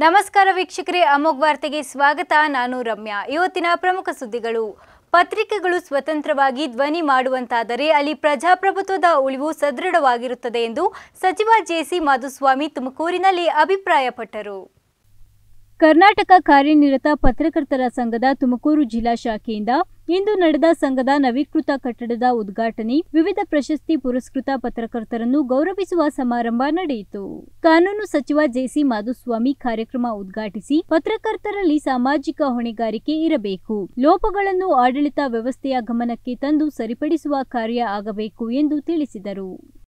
ನಮಸ್ಕಾರ ವೀಕ್ಷಕರೇ ಅಮೋಘ್ ವಾರ್ತೆಗೆ ಸ್ವಾಗತ ನಾನು ರಮ್ಯಾ ಇವತ್ತಿನ ಪ್ರಮುಖ ಸುದ್ದಿಗಳು ಪತ್ರಿಕೆಗಳು ಸ್ವತಂತ್ರವಾಗಿ ಧ್ವನಿ ಮಾಡುವಂತಾದರೆ ಅಲ್ಲಿ ಪ್ರಜಾಪ್ರಭುತ್ವದ ಉಳಿವು ಸದೃಢವಾಗಿರುತ್ತದೆ ಎಂದು ಸಚಿವ ಜೆಸಿ ಮಾಧುಸ್ವಾಮಿ ತುಮಕೂರಿನಲ್ಲಿ ಅಭಿಪ್ರಾಯಪಟ್ಟರು ಕರ್ನಾಟಕ ಕಾರ್ಯನಿರತ ಪತ್ರಕರ್ತರ ಸಂಘದ ತುಮಕೂರು ಜಿಲ್ಲಾ ಶಾಖೆಯಿಂದ ಇಂದು ನಡೆದ ಸಂಘದ ನವೀಕೃತ ಕಟ್ಟಡದ ಉದ್ಘಾಟನೆ ವಿವಿಧ ಪ್ರಶಸ್ತಿ ಪುರಸ್ಕೃತ ಪತ್ರಕರ್ತರನ್ನು ಗೌರವಿಸುವ ಸಮಾರಂಭ ನಡೆಯಿತು ಕಾನೂನು ಸಚಿವ ಜೆಸಿ ಮಾಧುಸ್ವಾಮಿ ಕಾರ್ಯಕ್ರಮ ಉದ್ಘಾಟಿಸಿ ಪತ್ರಕರ್ತರಲ್ಲಿ ಸಾಮಾಜಿಕ ಹೊಣೆಗಾರಿಕೆ ಇರಬೇಕು ಲೋಪಗಳನ್ನು ಆಡಳಿತ ವ್ಯವಸ್ಥೆಯ ಗಮನಕ್ಕೆ ತಂದು ಸರಿಪಡಿಸುವ ಕಾರ್ಯ ಆಗಬೇಕು ಎಂದು ತಿಳಿಸಿದರು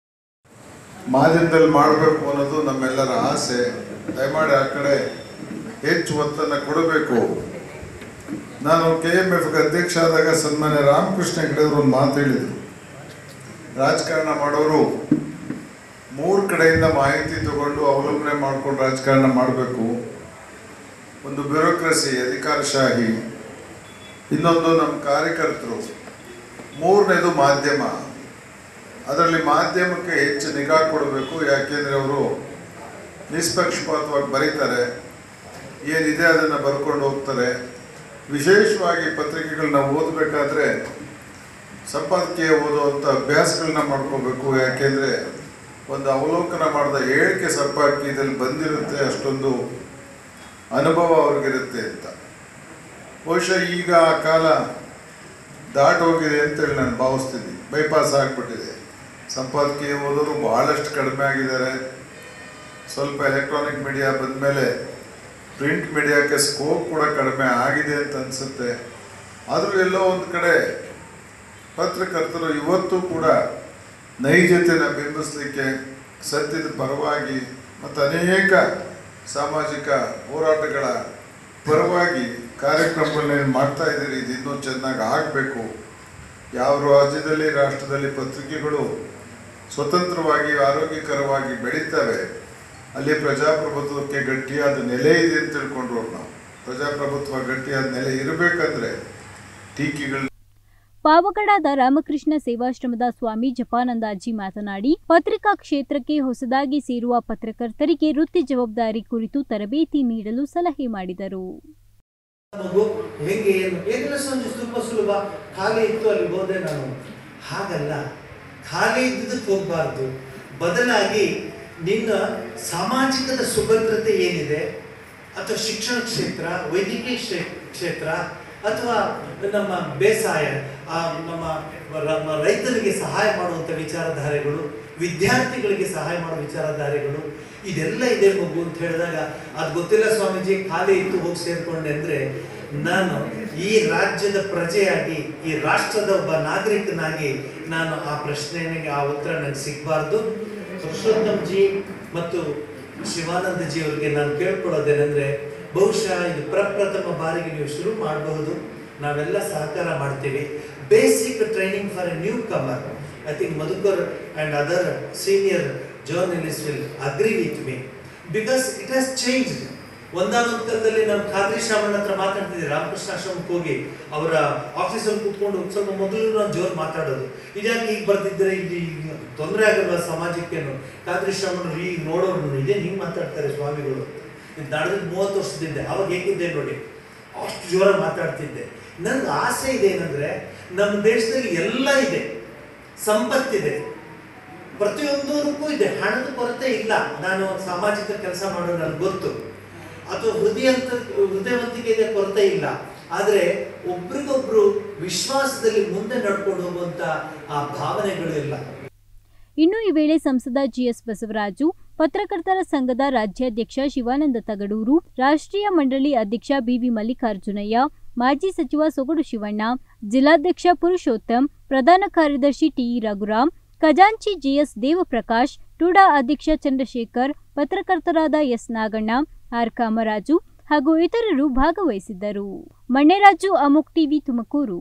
ಮಾಧ್ಯಮದಲ್ಲಿ ಮಾಡಬೇಕು ಅನ್ನೋದು ನಮ್ಮೆಲ್ಲರ ಆಸೆ ದಯಮಾಡಿ ಆ ಕಡೆ ಹೆಚ್ಚು ಒತ್ತನ್ನು ಕೊಡಬೇಕು ನಾನು ಕೆ ಎಮ್ ಎಫ್ ಅಧ್ಯಕ್ಷ ಆದಾಗ ಸನ್ಮಾನ್ಯ ರಾಮಕೃಷ್ಣ ಹೆಗಡೆಯವರು ಒಂದು ಮಾತು ಹೇಳಿದರು ರಾಜಕಾರಣ ಮಾಡೋರು ಮೂರು ಕಡೆಯಿಂದ ಮಾಹಿತಿ ತಗೊಂಡು ಅವಲಂಬನೆ ಮಾಡ್ಕೊಂಡು ರಾಜಕಾರಣ ಮಾಡಬೇಕು ಒಂದು ಬ್ಯೂರೋಕ್ರಸಿ ಅಧಿಕಾರಶಾಹಿ ಇನ್ನೊಂದು ನಮ್ಮ ಕಾರ್ಯಕರ್ತರು ಮೂರನೇದು ಮಾಧ್ಯಮ ಅದರಲ್ಲಿ ಮಾಧ್ಯಮಕ್ಕೆ ಹೆಚ್ಚು ನಿಗಾ ಕೊಡಬೇಕು ಯಾಕೆಂದರೆ ಅವರು ನಿಷ್ಪಕ್ಷಪಾತವಾಗಿ ಬರೀತಾರೆ ಏನಿದೆ ಅದನ್ನು ಬರ್ಕೊಂಡು ಹೋಗ್ತಾರೆ ವಿಶೇಷವಾಗಿ ಪತ್ರಿಕೆಗಳನ್ನ ಓದಬೇಕಾದ್ರೆ ಸಂಪಾದಕೀಯ ಓದುವಂಥ ಅಭ್ಯಾಸಗಳನ್ನ ಮಾಡ್ಕೋಬೇಕು ಯಾಕೆಂದರೆ ಒಂದು ಅವಲೋಕನ ಮಾಡಿದ ಹೇಳಿಕೆ ಸಂಪಾದಕೀಯದಲ್ಲಿ ಬಂದಿರುತ್ತೆ ಅಷ್ಟೊಂದು ಅನುಭವ ಅವ್ರಿಗಿರುತ್ತೆ ಅಂತ ಬಹುಶಃ ಈಗ ಆ ಕಾಲ ದಾಟ್ ಹೋಗಿದೆ ಅಂತೇಳಿ ನಾನು ಭಾವಿಸ್ತೀನಿ ಬೈಪಾಸ್ ಆಗಿಬಿಟ್ಟಿದೆ ಸಂಪಾದಕೀಯ ಓದೋರು ಬಹಳಷ್ಟು ಕಡಿಮೆ ಆಗಿದ್ದಾರೆ ಸ್ವಲ್ಪ ಎಲೆಕ್ಟ್ರಾನಿಕ್ ಮೀಡಿಯಾ ಬಂದಮೇಲೆ ಪ್ರಿಂಟ್ ಮೀಡಿಯಾಕ್ಕೆ ಸ್ಕೋಪ್ ಕೂಡ ಕಡಿಮೆ ಆಗಿದೆ ಅಂತ ಅನಿಸುತ್ತೆ ಆದರೂ ಎಲ್ಲೋ ಒಂದು ಕಡೆ ಪತ್ರಕರ್ತರು ಇವತ್ತು ಕೂಡ ನೈಜತೆಯನ್ನು ಬಿಂಬಿಸಲಿಕ್ಕೆ ಸತ್ಯದ ಪರವಾಗಿ ಮತ್ತು ಅನೇಕ ಸಾಮಾಜಿಕ ಹೋರಾಟಗಳ ಪರವಾಗಿ ಕಾರ್ಯಕ್ರಮಗಳನ್ನೇನು ಮಾಡ್ತಾ ಇದ್ದೀರಿ ಇದು ಇನ್ನೂ ಚೆನ್ನಾಗಿ ಆಗಬೇಕು ಯಾವ ರಾಜ್ಯದಲ್ಲಿ ರಾಷ್ಟ್ರದಲ್ಲಿ ಪತ್ರಿಕೆಗಳು ಸ್ವತಂತ್ರವಾಗಿ ಆರೋಗ್ಯಕರವಾಗಿ ಬೆಳೀತವೆ ಅಲ್ಲಿ ಪ್ರಜಾಪ್ರಭುತ್ವಕ್ಕೆ ಗಟ್ಟಿಯಾದ ನೆಲೆ ಇದೆ ಅಂತ ತಿಳ್ಕೊಂಡ್ರು ನಾವು ಪ್ರಜಾಪ್ರಭುತ್ವ ಗಟ್ಟಿಯಾದ ನೆಲೆ ಇರಬೇಕಂದ್ರೆ ಟೀಕೆಗಳು ಪಾವಗಡದ ರಾಮಕೃಷ್ಣ ಸೇವಾಶ್ರಮದ ಸ್ವಾಮಿ ಜಪಾನಂದಾಜಿ ಮಾತನಾಡಿ ಪತ್ರಿಕಾ ಕ್ಷೇತ್ರಕ್ಕೆ ಹೊಸದಾಗಿ ಸೇರುವ ಪತ್ರಕರ್ತರಿಗೆ ವೃತ್ತಿ ಜವಾಬ್ದಾರಿ ಕುರಿತು ತರಬೇತಿ ನೀಡಲು ಸಲಹೆ ಮಾಡಿದರು ಮಗು ಹೆಂಗೆ ಏನು ಏನಿಲ್ಲ ಸಂಜೆ ತುಂಬ ಸುಲಭ ಖಾಲಿ ಇತ್ತು ಅಲ್ಲಿ ಹೋದೆ ನಾನು ಹಾಗಲ್ಲ ಖಾಲಿ ಇದ್ದುದಕ್ಕೆ ಹೋಗಬಾರ್ದು ಬದಲಾಗಿ ನಿನ್ನ ಸಾಮಾಜಿಕದ ಸುಭದ್ರತೆ ಏನಿದೆ ಅಥವಾ ಶಿಕ್ಷಣ ಕ್ಷೇತ್ರ ವೈದ್ಯಕೀಯ ಕ್ಷೇ- ಕ್ಷೇತ್ರ ಅಥವಾ ನಮ್ಮ ಬೇಸಾಯ ಆ ನಮ್ಮ ನಮ್ಮ ರೈತರಿಗೆ ಸಹಾಯ ಮಾಡುವಂಥ ವಿಚಾರಧಾರೆಗಳು ವಿದ್ಯಾರ್ಥಿಗಳಿಗೆ ಸಹಾಯ ಮಾಡೋ ವಿಚಾರಧಾರೆಗಳು ಇದೆಲ್ಲ ಇದೆ ಮಗು ಅಂತ ಹೇಳಿದಾಗ ಅದು ಗೊತ್ತಿಲ್ಲ ಸ್ವಾಮೀಜಿ ಖಾಲಿ ಇತ್ತು ಹೋಗಿ ಸೇರ್ಕೊಂಡೆ ಅಂದ್ರೆ ನಾನು ಈ ರಾಜ್ಯದ ಪ್ರಜೆಯಾಗಿ ಈ ರಾಷ್ಟ್ರದ ಒಬ್ಬ ನಾಗರಿಕನಾಗಿ ನಾನು ಆ ಪ್ರಶ್ನೆಗೆ ಆ ಉತ್ತರ ನನಗೆ ಸಿಗಬಾರ್ದು ಪುರುಷೋತ್ತಮ್ ಜಿ ಮತ್ತು ಶಿವಾನಂದ ಜಿ ಅವರಿಗೆ ನಾನು ಕೇಳ್ಕೊಳ್ಳೋದೇನೆಂದ್ರೆ ಬಹುಶಃ ಇದು ಪ್ರಪ್ರಥಮ ಬಾರಿಗೆ ನೀವು ಶುರು ಮಾಡಬಹುದು ನಾವೆಲ್ಲ ಸಹಕಾರ ಮಾಡ್ತೀವಿ basic training for a newcomer I think Madhukar and other senior journalist will agree with me because it has change ಒಂದಾನೊಂದು ಕಾಲದಲ್ಲಿ ನಾನು ಖಾದ್ರಿ ಶ್ರಾವಣ ಹತ್ರ ಮಾತಾಡ್ತಿದ್ದೆ ರಾಮಕೃಷ್ಣ ಆಶ್ರಮಕ್ಕೆ ಹೋಗಿ ಅವರ ಆಫೀಸಲ್ಲಿ ಕೂತ್ಕೊಂಡು ಸ್ವಲ್ಪ ಮೊದಲು ನಾನು ಜೋರು ಮಾತಾಡೋದು ಇದ್ಯಾಕೆ ಈಗ ಬರ್ತಿದ್ರೆ ಇಲ್ಲಿ ತೊಂದರೆ ಆಗಲ್ವಾ ಸಮಾಜಕ್ಕೇನು ಖಾದ್ರಿ ಶ್ರಾವಣರು ಈಗ ನೋಡೋರು ಇದೇ ಹಿಂಗೆ ಮಾತಾಡ್ತಾರೆ ಸ್ವಾಮಿಗಳು ಇದು ನಡೆದ ಮೂವತ್ತು ವರ್ಷದಿಂದ ಅವಾಗ ಹೇಗಿದ್ದೆ ನೋಡಿ ಅಷ್ಟು ಜೋರಾಗಿ ಮಾತಾಡ್ತಿದ್ದೆ ನನ್ನ ಆಸೆ ಇದೆ ಏನಂದ್ರೆ ನಮ್ಮ ದೇಶದಲ್ಲಿ ಎಲ್ಲ ಇದೆ ಸಂಪತ್ತಿದೆ ಪ್ರತಿಯೊಂದಕ್ಕೂ ಇದೆ ಹಣದ ಕೊರತೆ ಇಲ್ಲ ನಾನು ಸಾಮಾಜಿಕ ಕೆಲಸ ಮಾಡೋದು ನನಗೆ ಗೊತ್ತು ಅಥವಾ ಹೃದಯ ಹೃದಯವಂತಿಕೆ ಇದೆ ಕೊರತೆ ಇಲ್ಲ ಆದರೆ ಒಬ್ರಿಗೊಬ್ರು ವಿಶ್ವಾಸದಲ್ಲಿ ಮುಂದೆ ನಡ್ಕೊಂಡು ಹೋಗುವಂತ ಆ ಭಾವನೆಗಳು ಇಲ್ಲ ಇನ್ನು ಈ ವೇಳೆ ಸಂಸದ ಜಿಎಸ್ ಬಸವರಾಜು ಪತ್ರಕರ್ತರ ಸಂಘದ ರಾಜ್ಯಾಧ್ಯಕ್ಷ ಶಿವಾನಂದ ತಗಡೂರು ರಾಷ್ಟ್ರೀಯ ಮಂಡಳಿ ಅಧ್ಯಕ್ಷ ಬಿವಿ ಮಲ್ಲಿಕಾರ್ಜುನಯ್ಯ ಮಾಜಿ ಸಚಿವ ಸೊಗಡು ಶಿವಣ್ಣ ಜಿಲ್ಲಾಧ್ಯಕ್ಷ ಪುರುಷೋತ್ತಮ್ ಪ್ರಧಾನ ಕಾರ್ಯದರ್ಶಿ ಟಿಇ ರಘುರಾಮ್ ಖಜಾಂಚಿ ಜಿಎಸ್ ದೇವಪ್ರಕಾಶ್ ಟುಡಾ ಅಧ್ಯಕ್ಷ ಚಂದ್ರಶೇಖರ್ ಪತ್ರಕರ್ತರಾದ ಎಸ್ ನಾಗಣ್ಣ ಆರ್ ಕಾಮರಾಜು ಹಾಗೂ ಇತರರು ಭಾಗವಹಿಸಿದ್ದರು ಮಣ್ಣೆರಾಜು ಅಮುಕ್ ಟಿವಿ ತುಮಕೂರು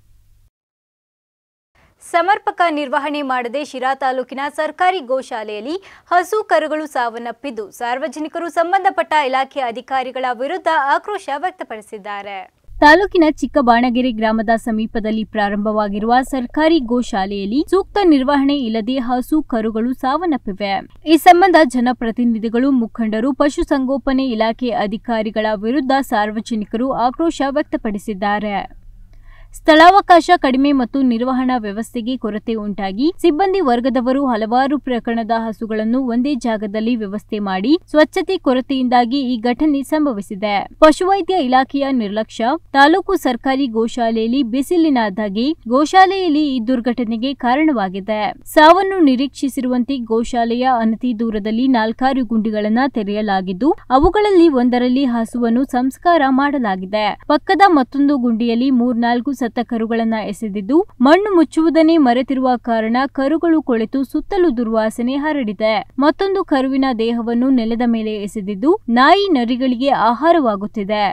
ಸಮರ್ಪಕ ನಿರ್ವಹಣೆ ಮಾಡದೆ ಶಿರಾ ತಾಲೂಕಿನ ಸರ್ಕಾರಿ ಗೋಶಾಲೆಯಲ್ಲಿ ಹಸು ಕರುಗಳು ಸಾವನ್ನಪ್ಪಿದ್ದು ಸಾರ್ವಜನಿಕರು ಸಂಬಂಧಪಟ್ಟ ಇಲಾಖೆ ಅಧಿಕಾರಿಗಳ ವಿರುದ್ಧ ಆಕ್ರೋಶ ವ್ಯಕ್ತಪಡಿಸಿದ್ದಾರೆ ತಾಲೂಕಿನ ಚಿಕ್ಕಬಾಣಗೆರೆ ಗ್ರಾಮದ ಸಮೀಪದಲ್ಲಿ ಪ್ರಾರಂಭವಾಗಿರುವ ಸರ್ಕಾರಿ ಗೋಶಾಲೆಯಲ್ಲಿ ಸೂಕ್ತ ನಿರ್ವಹಣೆ ಇಲ್ಲದೆ ಹಸು ಕರುಗಳು ಸಾವನ್ನಪ್ಪಿವೆ ಈ ಸಂಬಂಧ ಜನಪ್ರತಿನಿಧಿಗಳು ಮುಖಂಡರು ಪಶುಸಂಗೋಪನೆ ಇಲಾಖೆ ಅಧಿಕಾರಿಗಳ ವಿರುದ್ಧ ಸಾರ್ವಜನಿಕರು ಆಕ್ರೋಶ ವ್ಯಕ್ತಪಡಿಸಿದ್ದಾರೆ ಸ್ಥಳಾವಕಾಶ ಕಡಿಮೆ ಮತ್ತು ನಿರ್ವಹಣಾ ವ್ಯವಸ್ಥೆಗೆ ಕೊರತೆ ಉಂಟಾಗಿ ಸಿಬ್ಬಂದಿ ವರ್ಗದವರು ಹಲವಾರು ಪ್ರಕರಣದ ಹಸುಗಳನ್ನು ಒಂದೇ ಜಾಗದಲ್ಲಿ ವ್ಯವಸ್ಥೆ ಮಾಡಿ ಸ್ವಚ್ಛತೆ ಕೊರತೆಯಿಂದಾಗಿ ಈ ಘಟನೆ ಸಂಭವಿಸಿದೆ ಪಶುವೈದ್ಯ ಇಲಾಖೆಯ ನಿರ್ಲಕ್ಷ್ಯ ತಾಲೂಕು ಸರ್ಕಾರಿ ಗೋಶಾಲೆಯಲ್ಲಿ ಬಿಸಿಲಿನ ಧಗೆ ಗೋಶಾಲೆಯಲ್ಲಿ ಈ ದುರ್ಘಟನೆಗೆ ಕಾರಣವಾಗಿದೆ ಸಾವನ್ನು ನಿರೀಕ್ಷಿಸಿರುವಂತೆ ಗೋಶಾಲೆಯ ಅನತಿ ದೂರದಲ್ಲಿ ನಾಲ್ಕಾರು ಗುಂಡಿಗಳನ್ನ ತೆರೆಯಲಾಗಿದ್ದು ಅವುಗಳಲ್ಲಿ ಒಂದರಲ್ಲಿ ಹಸುವನ್ನು ಸಂಸ್ಕಾರ ಮಾಡಲಾಗಿದೆ ಪಕ್ಕದ ಮತ್ತೊಂದು ಗುಂಡಿಯಲ್ಲಿ ಮೂರ್ನಾಲ್ಕು ಸತ್ತ ಕರುಗಳನ್ನ ಎಸೆದಿದ್ದು ಮಣ್ಣು ಮುಚ್ಚುವುದನ್ನೇ ಮರೆತಿರುವ ಕಾರಣ ಕರುಗಳು ಕೊಳೆತು ಸುತ್ತಲೂ ದುರ್ವಾಸನೆ ಹರಡಿದೆ ಮತ್ತೊಂದು ಕರುವಿನ ದೇಹವನ್ನು ನೆಲದ ಮೇಲೆ ಎಸೆದಿದ್ದು ನಾಯಿ ನರಿಗಳಿಗೆ ಆಹಾರವಾಗುತ್ತಿದೆ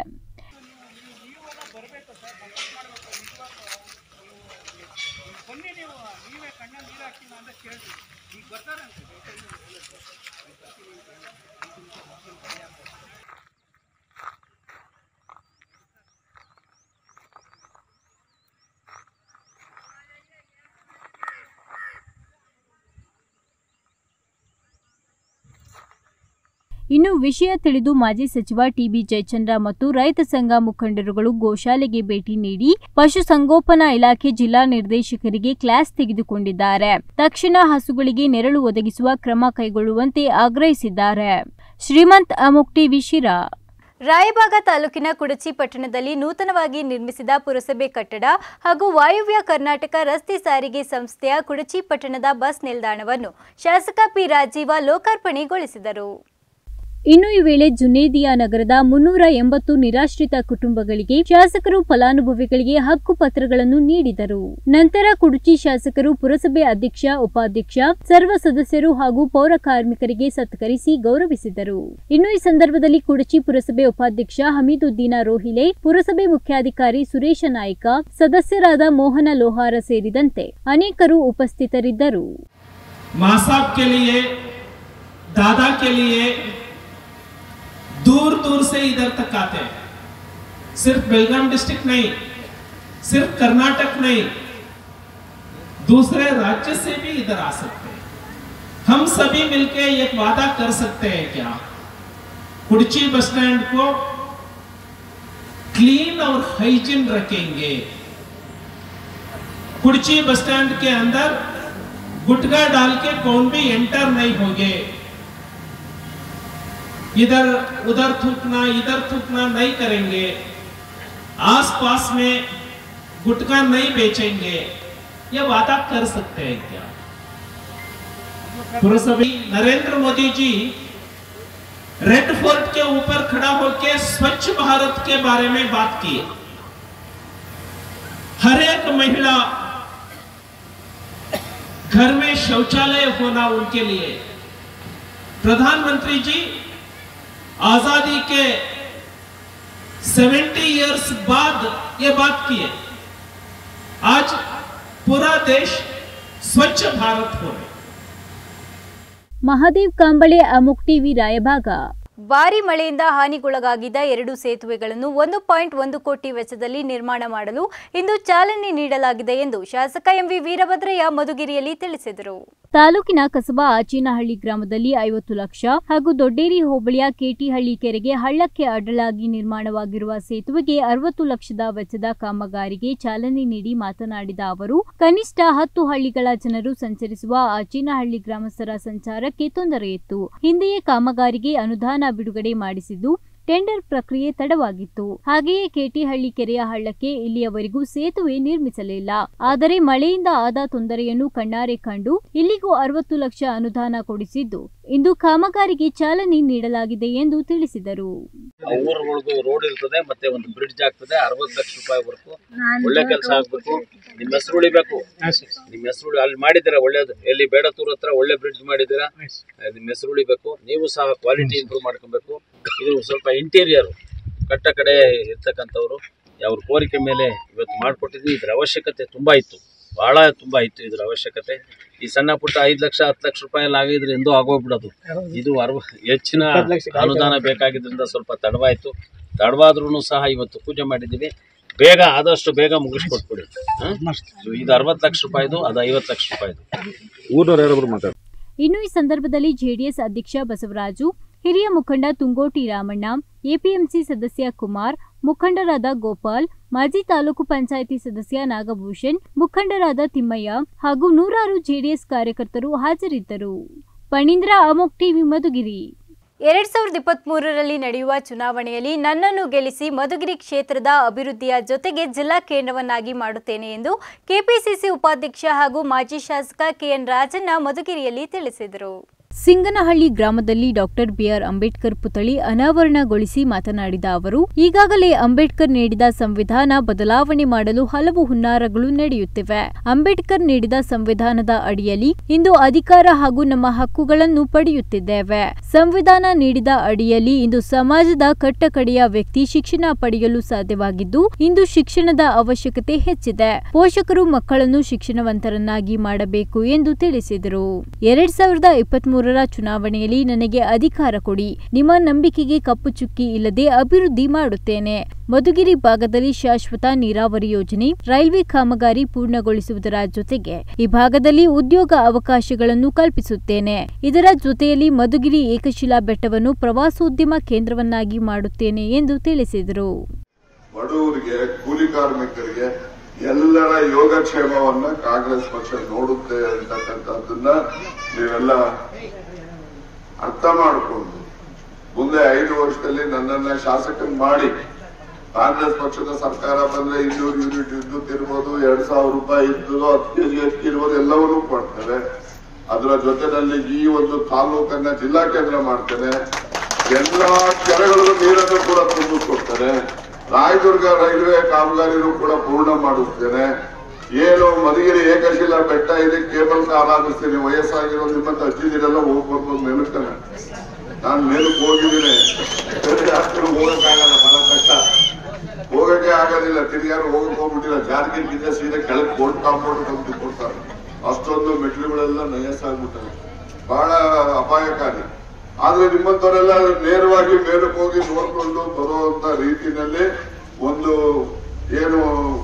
ಇನ್ನು ವಿಷಯ ತಿಳಿದು ಮಾಜಿ ಸಚಿವ ಟಿಬಿ ಜಯಚಂದ್ರ ಮತ್ತು ರೈತ ಸಂಘ ಮುಖಂಡರುಗಳು ಗೋಶಾಲೆಗೆ ಭೇಟಿ ನೀಡಿ ಪಶುಸಂಗೋಪನಾ ಇಲಾಖೆ ಜಿಲ್ಲಾ ನಿರ್ದೇಶಕರಿಗೆ ಕ್ಲಾಸ್ ತೆಗೆದುಕೊಂಡಿದ್ದಾರೆ ತಕ್ಷಣ ಹಸುಗಳಿಗೆ ನೆರಳು ಒದಗಿಸುವ ಕ್ರಮ ಕೈಗೊಳ್ಳುವಂತೆ ಆಗ್ರಹಿಸಿದ್ದಾರೆ ಶ್ರೀಮಂತ್ ಅಮುಕ್ ಟಿವಿ ಶಿರಾ ರಾಯಬಾಗ ತಾಲೂಕಿನ ಕುಡಚಿ ಪಟ್ಟಣದಲ್ಲಿ ನೂತನವಾಗಿ ನಿರ್ಮಿಸಿದ ಪುರಸಭೆ ಕಟ್ಟಡ ಹಾಗೂ ವಾಯುವ್ಯ ಕರ್ನಾಟಕ ರಸ್ತೆ ಸಾರಿಗೆ ಸಂಸ್ಥೆಯ ಕುಡಚಿ ಪಟ್ಟಣದ ಬಸ್ ನಿಲ್ದಾಣವನ್ನು ಶಾಸಕ ಪಿ ರಾಜೀವ ಲೋಕಾರ್ಪಣೆಗೊಳಿಸಿದರು ಇನ್ನು ಈ ವೇಳೆ ಜುನೇದಿಯಾ ನಗರದ ಮುನ್ನೂರ ಎಂಬತ್ತು ನಿರಾಶ್ರಿತ ಕುಟುಂಬಗಳಿಗೆ ಶಾಸಕರು ಫಲಾನುಭವಿಗಳಿಗೆ ಹಕ್ಕು ಪತ್ರಗಳನ್ನು ನೀಡಿದರು ನಂತರ ಕುಡುಚಿ ಶಾಸಕರು ಪುರಸಭೆ ಅಧ್ಯಕ್ಷ ಉಪಾಧ್ಯಕ್ಷ ಸರ್ವ ಸದಸ್ಯರು ಹಾಗೂ ಪೌರ ಕಾರ್ಮಿಕರಿಗೆ ಸತ್ಕರಿಸಿ ಗೌರವಿಸಿದರು ಇನ್ನು ಈ ಸಂದರ್ಭದಲ್ಲಿ ಕುಡಚಿ ಪುರಸಭೆ ಉಪಾಧ್ಯಕ್ಷ ಹಮೀದುದ್ದೀನ ರೋಹಿಲೆ ಪುರಸಭೆ ಮುಖ್ಯಾಧಿಕಾರಿ ಸುರೇಶ ನಾಯ್ಕ ಸದಸ್ಯರಾದ ಮೋಹನ ಲೋಹಾರ ಸೇರಿದಂತೆ ಅನೇಕರು ಉಪಸ್ಥಿತರಿದ್ದರು माँ साहब के लिए दादा के लिए दूर दूर से इधर तक आते हैं सिर्फ बेलगाम डिस्ट्रिक्ट नहीं सिर्फ कर्नाटक नहीं दूसरे राज्य से भी इधर आ सकते हैं हम सभी मिलके एक वादा कर सकते हैं क्या कुडची बस स्टैंड को क्लीन और हाइजीन रखेंगे कुडची बस स्टैंड के अंदर गुटका डाल के कौन भी एंटर नहीं होंगे इधर उधर थूकना इधर थूकना नहीं करेंगे आस पास में गुटका नहीं बेचेंगे ये वादा कर सकते हैं क्या पुरसभी नरेंद्र मोदी जी रेड फोर्ट के ऊपर खड़ा होकर स्वच्छ भारत के बारे में बात की हर एक महिला घर में शौचालय होना उनके लिए प्रधानमंत्री जी आजादी के 70 इयर्स बाद ये बात की है आज पूरा देश स्वच्छ भारत हो रहा है ಮಹಾದೇವ್ ಕಾಂಬಳೆ ಅಮುಕ್ ಟಿವಿ ರಾಯಭಾಗ ಭಾರಿ ಮಳೆಯಿಂದ ಹಾನಿಗೊಳಗಾಗಿದ್ದ ಎರಡು ಸೇತುವೆಗಳನ್ನು ಒಂದು ಪಾಯಿಂಟ್ ಒಂದು ಕೋಟಿ ವೆಚ್ಚದಲ್ಲಿ ನಿರ್ಮಾಣ ಮಾಡಲು ಇಂದು ಚಾಲನೆ ನೀಡಲಾಗಿದೆ ಎಂದು ಶಾಸಕ ಎಂವಿ ವೀರಭದ್ರಯ್ಯ ಮಧುಗಿರಿಯಲ್ಲಿ ತಿಳಿಸಿದರು ತಾಲೂಕಿನ ಕಸಬಾ ಆಚೀನಹಳ್ಳಿ ಗ್ರಾಮದಲ್ಲಿ ಐವತ್ತು ಲಕ್ಷ ಹಾಗೂ ದೊಡ್ಡೇರಿ ಹೋಬಳಿಯ ಕೇಟಿಹಳ್ಳಿ ಕೆರೆಗೆ ಹಳ್ಳಕ್ಕೆ ಅಡ್ಡಲಾಗಿ ನಿರ್ಮಾಣವಾಗಿರುವ ಸೇತುವೆಗೆ ಅರವತ್ತು ಲಕ್ಷದ ವೆಚ್ಚದ ಕಾಮಗಾರಿಗೆ ಚಾಲನೆ ನೀಡಿ ಮಾತನಾಡಿದ ಅವರು ಕನಿಷ್ಠ ಹತ್ತು ಹಳ್ಳಿಗಳ ಜನರು ಸಂಚರಿಸುವ ಆಚೀನಹಳ್ಳಿ ಗ್ರಾಮಸ್ಥರ ಸಂಚಾರಕ್ಕೆ ತೊಂದರೆಯಿತ್ತು ಹಿಂದೆಯೇ ಕಾಮಗಾರಿಗೆ ಅನುದಾನ ಬಿಡುಗಡೆ ಮಾಡಿಸಿದ್ದು ಟೆಂಡರ್ ಪ್ರಕ್ರಿಯೆ ತಡವಾಗಿತ್ತು ಹಾಗೆಯೇ ಕೇಟಿಹಳ್ಳಿ ಕೆರೆಯ ಹಳ್ಳಕ್ಕೆ ಇಲ್ಲಿಯವರೆಗೂ ಸೇತುವೆ ನಿರ್ಮಿಸಲಿಲ್ಲ ಆದರೆ ಮಳೆಯಿಂದ ಆದ ತೊಂದರೆಯನ್ನು ಕಣ್ಣಾರೆ ಕಂಡು ಇಲ್ಲಿಗೂ ಅರವತ್ತು ಲಕ್ಷ ಅನುದಾನ ಕೊಡಿಸಿದ್ದು ಇಂದು ಕಾಮಗಾರಿಗೆ ಚಾಲನೆ ನೀಡಲಾಗಿದೆ ಎಂದು ತಿಳಿಸಿದರು ಊರುಗಳಿಗೂ ರೋಡ್ ಇರ್ತದೆ ಮತ್ತೆ ಒಂದು ಬ್ರಿಡ್ಜ್ ಆಗ್ತದೆ ಅರವತ್ತು ಲಕ್ಷ ರೂಪಾಯಿವರೆಗೂ ಒಳ್ಳೆ ಕೆಲಸ ಆಗ್ಬೇಕು ನಿಮ್ಮ ಹೆಸರು ಉಳಿಬೇಕು ನಿಮ್ಮ ಹೆಸರು ಉಳಿ ಅಲ್ಲಿ ಮಾಡಿದ್ದೀರಾ ಒಳ್ಳೇದು ಎಲ್ಲಿ ಬೇಡತೂರ್ ಹತ್ರ ಒಳ್ಳೆ ಬ್ರಿಡ್ಜ್ ಮಾಡಿದ್ದೀರಾ ಅಹ್, ನಿಮ್ಮ ಹೆಸರು ಉಳಿಬೇಕು ನೀವು ಸಹ ಕ್ವಾಲಿಟಿ ಇಂಪ್ರೂವ್ ಮಾಡ್ಕೊಬೇಕು ಇದು ಸ್ವಲ್ಪ ಇಂಟೀರಿಯರ್ ಕಟ್ಟ ಕಡೆ ಇರ್ತಕ್ಕಂಥವ್ರು ಅವ್ರ ಕೋರಿಕೆ ಮೇಲೆ ಇವತ್ತು ಮಾಡಿಕೊಟ್ಟಿದ್ವಿ ಇದ್ರ ಅವಶ್ಯಕತೆ ತುಂಬಾ ಇತ್ತು ಬಹಳ ತುಂಬಾ ಇತ್ತು ಇದ್ರ ಅವಶ್ಯಕತೆ ಈ ಸಣ್ಣ ಪುಟ್ಟ ಐದು ಲಕ್ಷ ಹತ್ತು ಲಕ್ಷ ರೂಪಾಯಿ ಆಗಿದ್ರೆ ಎಂದೂ ಆಗೋಗ್ಬಿಡೋದು ಇದು ಅರವ ಹೆಚ್ಚಿನ ಅನುದಾನ ಬೇಕಾಗಿದ್ದರಿಂದ ಸ್ವಲ್ಪ ತಡವಾಯಿತು ತಡವಾದ್ರೂ ಸಹ ಇವತ್ತು ಪೂಜೆ ಮಾಡಿದ್ದೀವಿ ಬೇಗ ಆದಷ್ಟು ಬೇಗ ಮುಗಿಸ್ಕೊಟ್ಬಿಡಿ ಹ? ಇದು ಅರವತ್ತು ಲಕ್ಷ ರೂಪಾಯಿದು ಅದು ಐವತ್ತು ಲಕ್ಷ ರೂಪಾಯಿದು ಊರ್ನವ್ರು ಯಾರೊಬ್ರು ಮಾತಾಡ ಇನ್ನು ಈ ಸಂದರ್ಭದಲ್ಲಿ ಜೆಡಿಎಸ್ ಅಧ್ಯಕ್ಷ ಬಸವರಾಜು ಹಿರಿಯ ಮುಖಂಡ ತುಂಗೋಟಿ ರಾಮಣ್ಣ ಎಪಿಎಂಸಿ ಸದಸ್ಯ ಕುಮಾರ್ ಮುಖಂಡರಾದ ಗೋಪಾಲ್ ಮಾಜಿ ತಾಲೂಕು ಪಂಚಾಯಿತಿ ಸದಸ್ಯ ನಾಗಭೂಷಣ್ ಮುಖಂಡರಾದ ತಿಮ್ಮಯ್ಯ ಹಾಗೂ ನೂರಾರು ಜೆಡಿಎಸ್ ಕಾರ್ಯಕರ್ತರು ಹಾಜರಿದ್ದರು ಪಣೀಂದ್ರ ಅಮೋಕ್ ಟಿವಿ ಮಧುಗಿರಿ ಎರಡ್ ಸಾವಿರದ ಇಪ್ಪತ್ತ್ ಮೂರರಲ್ಲಿ ನಡೆಯುವ ಚುನಾವಣೆಯಲ್ಲಿ ನನ್ನನ್ನು ಗೆಲ್ಲಿಸಿ ಮಧುಗಿರಿ ಕ್ಷೇತ್ರದ ಅಭಿವೃದ್ಧಿಯ ಜೊತೆಗೆ ಜಿಲ್ಲಾ ಕೇಂದ್ರವನ್ನಾಗಿ ಮಾಡುತ್ತೇನೆ ಎಂದು ಕೆಪಿಸಿಸಿ ಉಪಾಧ್ಯಕ್ಷ ಹಾಗೂ ಮಾಜಿ ಶಾಸಕ ಕೆಎನ್ ರಾಜಣ್ಣ ಮಧುಗಿರಿಯಲ್ಲಿ ತಿಳಿಸಿದರು ಸಿಂಗನಹಳ್ಳಿ ಗ್ರಾಮದಲ್ಲಿ ಡಾಕ್ಟರ್ ಬಿಆರ್ ಅಂಬೇಡ್ಕರ್ ಪುತ್ಥಳಿ ಅನಾವರಣಗೊಳಿಸಿ ಮಾತನಾಡಿದ ಅವರು ಈಗಾಗಲೇ ಅಂಬೇಡ್ಕರ್ ನೀಡಿದ ಸಂವಿಧಾನ ಬದಲಾವಣೆ ಮಾಡಲು ಹಲವು ಹುನ್ನಾರಗಳು ನಡೆಯುತ್ತಿವೆ ಅಂಬೇಡ್ಕರ್ ನೀಡಿದ ಸಂವಿಧಾನದ ಅಡಿಯಲ್ಲಿ ಇಂದು ಅಧಿಕಾರ ಹಾಗೂ ನಮ್ಮ ಹಕ್ಕುಗಳನ್ನು ಪಡೆಯುತ್ತಿದ್ದೇವೆ ಸಂವಿಧಾನ ನೀಡಿದ ಅಡಿಯಲ್ಲಿ ಇಂದು ಸಮಾಜದ ಕಟ್ಟಕಡೆಯ ವ್ಯಕ್ತಿ ಶಿಕ್ಷಣ ಪಡೆಯಲು ಸಾಧ್ಯವಾಗಿದ್ದು ಇಂದು ಶಿಕ್ಷಣದ ಅವಶ್ಯಕತೆ ಹೆಚ್ಚಿದೆ ಪೋಷಕರು ಮಕ್ಕಳನ್ನು ಶಿಕ್ಷಣವಂತರನ್ನಾಗಿ ಮಾಡಬೇಕು ಎಂದು ತಿಳಿಸಿದರು ಎರಡ್ ಸಾವಿರದ ಇಪ್ಪತ್ತ್ ಮೂರರ ಚುನಾವಣೆಯಲ್ಲಿ ನನಗೆ ಅಧಿಕಾರ ಕೊಡಿ ನಿಮ್ಮ ನಂಬಿಕೆಗೆ ಕಪ್ಪು ಚುಕ್ಕಿ ಇಲ್ಲದೆ ಅಭಿವೃದ್ಧಿ ಮಾಡುತ್ತೇನೆ ಮಧುಗಿರಿ ಭಾಗದಲ್ಲಿ ಶಾಶ್ವತ ನೀರಾವರಿ ಯೋಜನೆ ರೈಲ್ವೆ ಕಾಮಗಾರಿ ಪೂರ್ಣಗೊಳಿಸುವುದರ ಜೊತೆಗೆ ಈ ಭಾಗದಲ್ಲಿ ಉದ್ಯೋಗ ಅವಕಾಶಗಳನ್ನು ಕಲ್ಪಿಸುತ್ತೇನೆ ಇದರ ಜೊತೆಯಲ್ಲಿ ಮಧುಗಿರಿ ಏಕಶಿಲಾ ಬೆಟ್ಟವನ್ನು ಪ್ರವಾಸೋದ್ಯಮ ಕೇಂದ್ರವನ್ನಾಗಿ ಮಾಡುತ್ತೇನೆ ಎಂದು ತಿಳಿಸಿದರು ಬಡವರಿಗೆ ಕೂಲಿ ಕಾರ್ಮಿಕರಿಗೆ ಎಲ್ಲರ ಯೋಗಕ್ಷೇಮವನ್ನ ಕಾಂಗ್ರೆಸ್ ಪಕ್ಷ ನೋಡುತ್ತೆ ಅಂತಕ್ಕಂಥದ್ದನ್ನ ನೀವೆಲ್ಲ ಅರ್ಥ ಮಾಡಿಕೊಂಡು ಮುಂದೆ ಐದು ವರ್ಷದಲ್ಲಿ ನನ್ನನ್ನ ಶಾಸಕನ್ ಮಾಡಿ ಕಾಂಗ್ರೆಸ್ ಪಕ್ಷದ ಸರ್ಕಾರ ಬಂದ್ರೆ ಇನ್ನೂರು ಯೂನಿಟ್ ವಿದ್ಯುತ್ ಇರ್ಬೋದು ಎರಡ್ ಸಾವಿರ ರೂಪಾಯಿ ಇದ್ದು ಹತ್ತು ಕೆಜಿ ಅಕ್ಕಿ ಇರ್ಬೋದು ಎಲ್ಲವನ್ನೂ ಕೊಡ್ತೇವೆ ಅದರ ಜೊತೆನಲ್ಲಿ ಈ ಒಂದು ತಾಲೂಕನ್ನ ಜಿಲ್ಲಾ ಕೇಂದ್ರ ಮಾಡ್ತೇನೆ ಎಲ್ಲಾ ಕೆರೆಗಳಿಗೂ ನೀರನ್ನು ಕೂಡ ತುಂಬಿಕೊಡ್ತೇನೆ ರಾಯದುರ್ಗ ರೈಲ್ವೆ ಕಾಮಗಾರಿನೂ ಕೂಡ ಪೂರ್ಣ ಮಾಡಿಸ್ತೇನೆ ಏನು ಮಧುಗಿರಿ ಏಕಶಿಲಾ ಬೆಟ್ಟ ಇದೆ ಕೇಬಲ್ ಕಾರ್ ಆಗಿಸ್ತೀನಿ ವಯಸ್ಸಾಗಿರೋ ನಿಮ್ಮಂತ ಅಜ್ಜಿದಿರೆಲ್ಲ ಹೋಗ್ಬೇಕು ಅಂತ ನೆನಸ್ತಾನೆ ನಾನು ಮೇಲಕ್ಕೆ ಹೋಗಿದ್ದೀನಿ ಬೇರೆ ಹತ್ತಿರ ಹೋಗಕ್ಕಾಗಲ್ಲ ಬಹಳ ಕಷ್ಟ ಹೋಗಕ್ಕೆ ಆಗೋದಿಲ್ಲ ತಿರ್ಗಾರು ಹೋಗಕ್ ಹೋಗ್ಬಿಟ್ಟಿಲ್ಲ ಜಾರ್ಗಿರ್ಗಿಂತ ಸೀದಾ ಕೆಳಗೆ ಕೋರ್ಟ್ ಕಾಂಪೌಂಡ್ ತಂದು ಕೊಡ್ತಾರೆ ಅಷ್ಟೊಂದು ಮೆಟ್ಲುಗಳೆಲ್ಲ ನಯಸ್ಸಾಗ್ಬಿಟ್ಟವೆ ಬಹಳ ಅಪಾಯಕಾರಿ ಆದ್ರೆ ನಿಮ್ಮಂತವರೆಲ್ಲ ನೇರವಾಗಿ ಮೇಲಕ್ಕೆ ಹೋಗಿ ನೋಡ್ಕೊಂಡು ಬರುವಂತ ರೀತಿನಲ್ಲಿ ಒಂದು ಏನು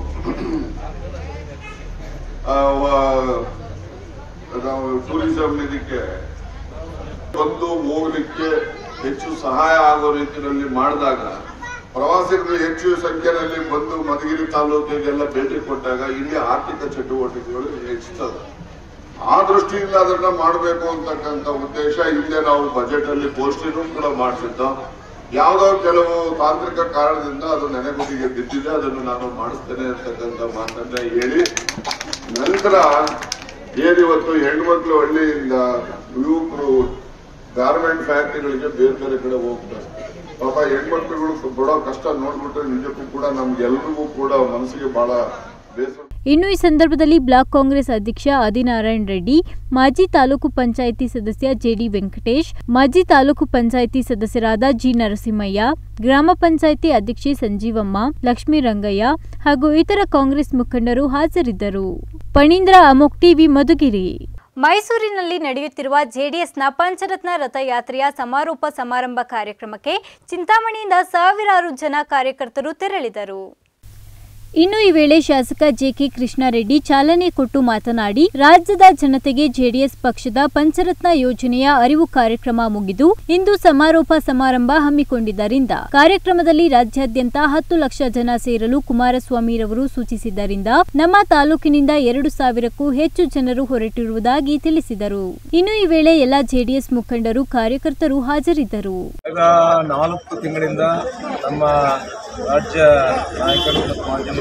ಆ, ವ- ನಾವು ಟೂರಿಸಂ ಇದಕ್ಕೆ ಬಂದು ಹೋಗ್ಲಿಕ್ಕೆ ಹೆಚ್ಚು ಸಹಾಯ ಆಗೋ ರೀತಿಯಲ್ಲಿ ಮಾಡಿದಾಗ ಪ್ರವಾಸಿಗರು ಹೆಚ್ಚು ಸಂಖ್ಯೆಯಲ್ಲಿ ಬಂದು ಮಧುಗಿರಿ ತಾಲೂಕಿಗೆಲ್ಲ ಭೇಟಿ ಕೊಟ್ಟಾಗ ಇಲ್ಲಿ ಆರ್ಥಿಕ ಚಟುವಟಿಕೆಗಳು ಹೆಚ್ಚುತ್ತದೆ ಆ ದೃಷ್ಟಿಯಿಂದ ಅದನ್ನ ಮಾಡಬೇಕು ಅಂತಕ್ಕಂಥ ಉದ್ದೇಶ ಹಿಂದೆ ನಾವು ಬಜೆಟ್ ಅಲ್ಲಿ ಘೋಷಣೆನೂ ಕೂಡ ಮಾಡಿಸಿದ್ದು ಯಾವುದೋ ಕೆಲವು ತಾಂತ್ರಿಕ ಕಾರಣದಿಂದ ಅದು ನೆನೆಗುದಿಗೆ ಬಿದ್ದಿದೆ ಅದನ್ನು ನಾನು ಮಾಡಿಸ್ತೇನೆ ಅಂತಕ್ಕಂಥ ಮಾತನ್ನ ಹೇಳಿ ನಂತರ ಏನಿವತ್ತು ಹೆಣ್ಮಕ್ಳು ಹಳ್ಳಿಯಿಂದ ಯುವಕರು ಗಾರ್ಮೆಂಟ್ ಫ್ಯಾಕ್ಟರಿಗಳಿಗೆ ಬೇರೆ ಬೇರೆ ಕಡೆ ಹೋಗ್ತಾರೆ ಪಾಪ ಹೆಣ್ಮಕ್ಳುಗಳು ಬಡೋ ಕಷ್ಟ ನೋಡ್ಬಿಟ್ರೆ ನಿಜಕ್ಕೂ ಕೂಡ ನಮ್ಗೆಲ್ರಿಗೂ ಕೂಡ ಮನಸ್ಸಿಗೆ ಬಹಳ ಬೇಸರ ಇನ್ನು ಈ ಸಂದರ್ಭದಲ್ಲಿ ಬ್ಲಾಕ್ ಕಾಂಗ್ರೆಸ್ ಅಧ್ಯಕ್ಷ ಆದಿನಾರಾಯಣ ರೆಡ್ಡಿ ಮಾಜಿ ತಾಲೂಕು ಪಂಚಾಯಿತಿ ಸದಸ್ಯ ಜೆಡಿ ವೆಂಕಟೇಶ್ ಮಾಜಿ ತಾಲೂಕು ಪಂಚಾಯಿತಿ ಸದಸ್ಯರಾದ ಜಿ ನರಸಿಂಹಯ್ಯ ಗ್ರಾಮ ಪಂಚಾಯಿತಿ ಅಧ್ಯಕ್ಷೆ ಸಂಜೀವಮ್ಮ ಲಕ್ಷ್ಮೀ ರಂಗಯ್ಯ ಹಾಗೂ ಇತರ ಕಾಂಗ್ರೆಸ್ ಮುಖಂಡರು ಹಾಜರಿದ್ದರು ಪಣೀಂದ್ರ ಅಮೋಕ್ ಟಿವಿ ಮಧುಗಿರಿ ಮೈಸೂರಿನಲ್ಲಿ ನಡೆಯುತ್ತಿರುವ ಜೆಡಿಎಸ್ನ ಪಂಚರತ್ನ ರಥಯಾತ್ರೆಯ ಸಮಾರೋಪ ಸಮಾರಂಭ ಕಾರ್ಯಕ್ರಮಕ್ಕೆ ಚಿಂತಾಮಣಿಯಿಂದ ಸಾವಿರಾರು ಜನ ಕಾರ್ಯಕರ್ತರು ತೆರಳಿದರು ಇನ್ನು ಈ ವೇಳೆ ಶಾಸಕ ಜೆಕೆ ಕೃಷ್ಣಾರೆಡ್ಡಿ ಚಾಲನೆ ಕೊಟ್ಟು ಮಾತನಾಡಿ ರಾಜ್ಯದ ಜನತೆಗೆ ಜೆಡಿಎಸ್ ಪಕ್ಷದ ಪಂಚರತ್ನ ಯೋಜನೆಯ ಅರಿವು ಕಾರ್ಯಕ್ರಮ ಮುಗಿದು ಇಂದು ಸಮಾರೋಪ ಸಮಾರಂಭ ಹಮ್ಮಿಕೊಂಡಿದ್ದರಿಂದ ಕಾರ್ಯಕ್ರಮದಲ್ಲಿ ರಾಜ್ಯಾದ್ಯಂತ ಹತ್ತು ಲಕ್ಷ ಜನ ಸೇರಲು ಕುಮಾರಸ್ವಾಮಿರವರು ಸೂಚಿಸಿದ್ದರಿಂದ ನಮ್ಮ ತಾಲೂಕಿನಿಂದ ಎರಡು ಸಾವಿರಕ್ಕೂ ಹೆಚ್ಚು ಜನರು ಹೊರಟಿರುವುದಾಗಿ ತಿಳಿಸಿದರು ಇನ್ನು ಈ ವೇಳೆ ಎಲ್ಲ ಜೆಡಿಎಸ್ ಮುಖಂಡರು ಕಾರ್ಯಕರ್ತರು ಹಾಜರಿದ್ದರು ಕಳೆದ ನಾಲ್ಕು ತಿಂಗಳಿಂದ ನಮ್ಮ ರಾಜ್ಯ ನಾಯಕರು ಮತ್ತು ಮಾಧ್ಯಮ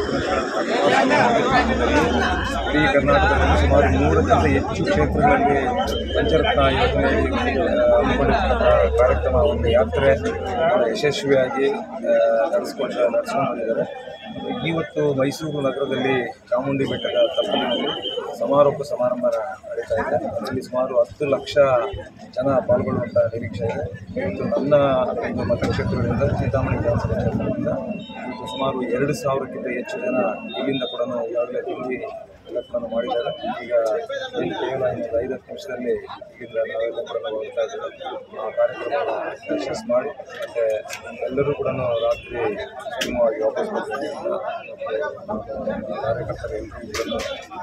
ಪ್ರತಿನಿಧಿಗಳು ಇಡೀ ಕರ್ನಾಟಕದಲ್ಲಿ ಸುಮಾರು ನೂರಕ್ಕಿಂತ ಹೆಚ್ಚು ಕ್ಷೇತ್ರಗಳಲ್ಲಿ ಪಂಚರತ್ನ ಯೋಜನೆಯಲ್ಲಿ ಆ, ಹಮ್ಮಿಕೊಂಡಿರ್ತಕ್ಕಂಥ ಕಾರ್ಯಕ್ರಮ ಒಂದು ಯಾತ್ರೆ ಆ, ಯಶಸ್ವಿಯಾಗಿ ಆ, ನಡೆಸ್ಕೊಂಡು ನಡೆಸ್ಕೊಂಡು ಬಂದಿದ್ದಾರೆ ಇವತ್ತು ಮೈಸೂರು ನಗರದಲ್ಲಿ ಚಾಮುಂಡಿ ಬೆಟ್ಟದ ತಪ್ಪಲಿನಲ್ಲಿ ಸಮಾರೋಪ ಸಮಾರಂಭ ನಡೀತಾ ಇದೆ ಅದರಲ್ಲಿ ಸುಮಾರು ಹತ್ತು ಲಕ್ಷ ಜನ ಪಾಲ್ಗೊಳ್ಳುವಂಥ ನಿರೀಕ್ಷೆ ಇದೆ ಇವತ್ತು ನನ್ನ ಒಂದು ಮತಕ್ಷೇತ್ರದಿಂದ ಚಿಂತಾಮಣಿ ವಿಧಾನಸಭಾ ಕ್ಷೇತ್ರದಿಂದ ಇವತ್ತು ಸುಮಾರು ಎರಡು ಸಾವಿರಕ್ಕಿಂತ ಹೆಚ್ಚು ಜನ ಇಲ್ಲಿಂದ ಕೂಡ ಈಗಾಗಲೇ ತಿಂಡಿ ಎಲ್ಲ ಕೂಡ ಮಾಡಿದ್ದಾರೆ ಈಗ ಏನು ಕೇವಲ ಇನ್ನೊಂದು ಐದತ್ತು ನಿಮಿಷದಲ್ಲಿ ಇಲ್ಲಿಂದ ನಾವೆಲ್ಲ ಕೂಡ ಹೋಗ್ತಾ ಇದ್ದೇವೆ ಆ ಕಾರ್ಯಕ್ರಮ ಯಶಸ್ಸು ಮಾಡಿ ಮತ್ತು ಎಲ್ಲರೂ ಕೂಡ ರಾತ್ರಿ ಸುಗಮವಾಗಿ ವಾಪಸ್ ಬರ್ತೀವಿ ಅಂತ ಕಾರ್ಯಕರ್ತರು ಎಲ್ರಿಗೂ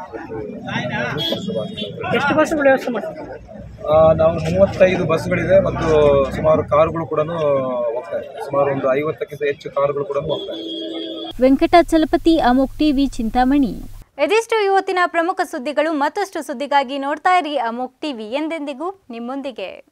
ಎಷ್ಟು ಬಸ್ಸುಗಳು ವ್ಯವಸ್ಥೆ ಮಾಡ್ತಾರೆ ಆ, ನಾವು ಮೂವತ್ತೈದು ಬಸ್ಗಳಿದೆ ಮತ್ತು ಸುಮಾರು ಕಾರುಗಳು ಕೂಡ ಹೋಗ್ತಾ ಇದೆ ಸುಮಾರು ಒಂದು ಐವತ್ತಕ್ಕಿಂತ ಹೆಚ್ಚು ಕಾರುಗಳು ಕೂಡ ಹೋಗ್ತಾ ಇದೆ ವೆಂಕಟಾಚಲಪತಿ ಅಮೋಕ್ ಟಿವಿ ಚಿಂತಾಮಣಿ ಇದಿಷ್ಟು ಇವತ್ತಿನ ಪ್ರಮುಖ ಸುದ್ದಿಗಳು ಮತ್ತಷ್ಟು ಸುದ್ದಿಗಾಗಿ ನೋಡ್ತಾ ಇರಿ ಅಮೋಕ್ ಟಿವಿ ಎಂದೆಂದಿಗೂ ನಿಮ್ಮೊಂದಿಗೆ